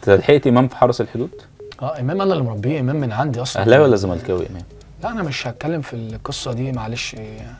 انت لحقت امام في حرس الحدود اه امام انا اللي مربيه امام من عندي اصلا اهلاوي ولا زملكاوي امام لا انا مش هتكلم في القصه دي معلش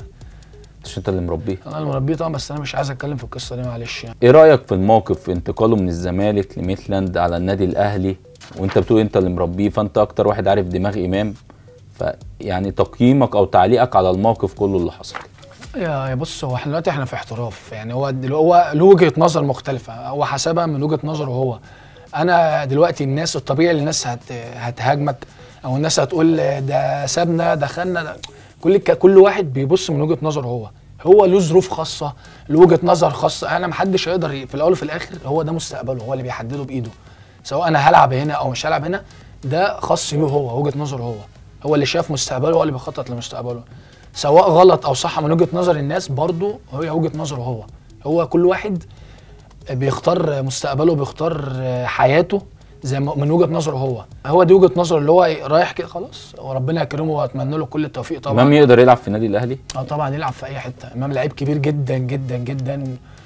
مش انت اللي مربيه انا اللي مربيه طبعا بس انا مش عايز اتكلم في القصه دي معلش يعني ايه رايك في الموقف في انتقاله من الزمالك لميتلاند على النادي الاهلي وانت بتقول انت اللي مربيه فانت اكتر واحد عارف دماغ امام فيعني تقييمك او تعليقك على الموقف كله اللي حصل يا يا بص هو احنا دلوقتي احنا في احتراف يعني هو دل- هو له وجهه نظر مختلفه هو حسبها من وجهه نظره هو انا دلوقتي الناس الطبيعي اللي الناس هت هتهاجمك او الناس هتقول ده سابنا دخلنا ده كل ك- كل واحد بيبص من وجهه نظره هو هو له ظروف خاصه له وجهه نظر خاصه انا محدش هيقدر ي- في الاول وفي الاخر هو ده مستقبله هو اللي بيحدده بايده سواء انا هلعب هنا او مش هلعب هنا ده خاص بيه هو وجهه نظره هو هو اللي شاف مستقبله هو اللي بيخطط لمستقبله سواء غلط او صح من وجهه نظر الناس برضه هي وجهه نظره هو هو كل واحد بيختار مستقبله بيختار حياته زي ما من وجهه نظره هو هو دي وجهه نظره اللي هو رايح كده خلاص وربنا يكرمه واتمنى له كل التوفيق طبعا امام يقدر يلعب في النادي الاهلي اه طبعا يلعب في اي حته امام لعيب كبير جدا جدا جدا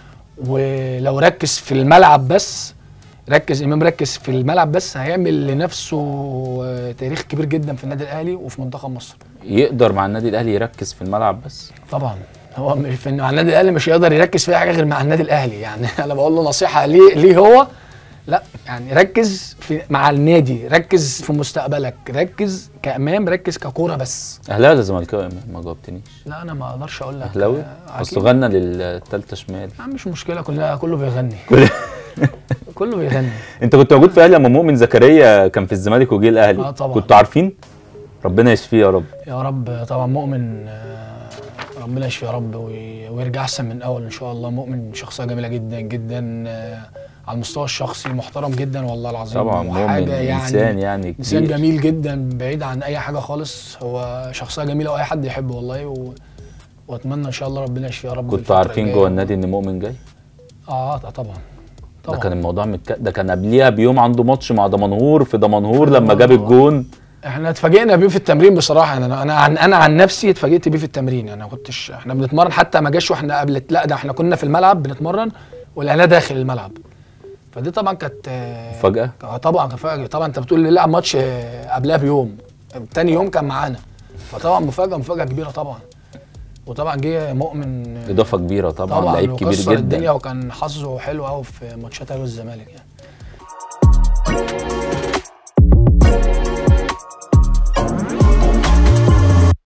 ولو ركز في الملعب بس ركز امام ركز في الملعب بس هيعمل لنفسه آه، تاريخ كبير جدا في النادي الاهلي وفي منتخب مصر يقدر مع النادي الاهلي يركز في الملعب بس طبعا هو مش في مع النادي الاهلي مش هيقدر يركز في أي حاجه غير مع النادي الاهلي يعني انا بقول له نصيحه ليه ليه هو لا يعني ركز في مع النادي ركز في مستقبلك ركز كامام ركز ككوره بس اهلاوي ولا زملكاوي يا امام ما جاوبتنيش لا انا ما اقدرش اقول لك اهلاوي آه، اصل أكيد. غنى للتالتة شمال آه، مش مشكله كلها كله بيغني كل- كله بيغني انت كنت موجود في الاهلي لما مؤمن زكريا كان في الزمالك وجه الاهلي آه طبعا. كنتوا عارفين ربنا يشفيه يا رب يا رب طبعا مؤمن آه، ربنا يشفي يا رب وي- ويرجع احسن من اول ان شاء الله مؤمن شخصيه جميله جدا جدا آه، على المستوى الشخصي محترم جدا والله العظيم طبعا مؤمن وحاجه انسان يعني انسان كبير. جميل جدا بعيد عن اي حاجه خالص هو شخصيه جميله واي حد يحبه والله و... واتمنى ان شاء الله ربنا يشفيه يا رب كنتوا الفترة عارفين الجاية. جوه النادي ان مؤمن جاي اه آه، طبعا ده طبعا كان الموضوع متك... ده كان قبليها بيوم عنده ماتش مع دمنهور في دمنهور لما جاب الجون احنا اتفاجئنا بيه في التمرين بصراحه يعني انا انا عن انا عن نفسي اتفاجئت بيه في التمرين يعني ما كنتش احنا بنتمرن حتى ما جاش واحنا قبل لا ده احنا كنا في الملعب بنتمرن ولقيناه داخل الملعب فدي طبعا كانت آه، فجأة آه، طبعا كان فجأة طبعا انت بتقول لي لعب ماتش آه، قبلها بيوم تاني يوم كان معانا فطبعا مفاجاه مفاجاه كبيره طبعا وطبعا جه مؤمن آه، اضافه كبيره طبعا, طبعا لعيب كبير وكسر الدنيا جدا وكان حظه حلو قوي في ماتشات الاهلي والزمالك يعني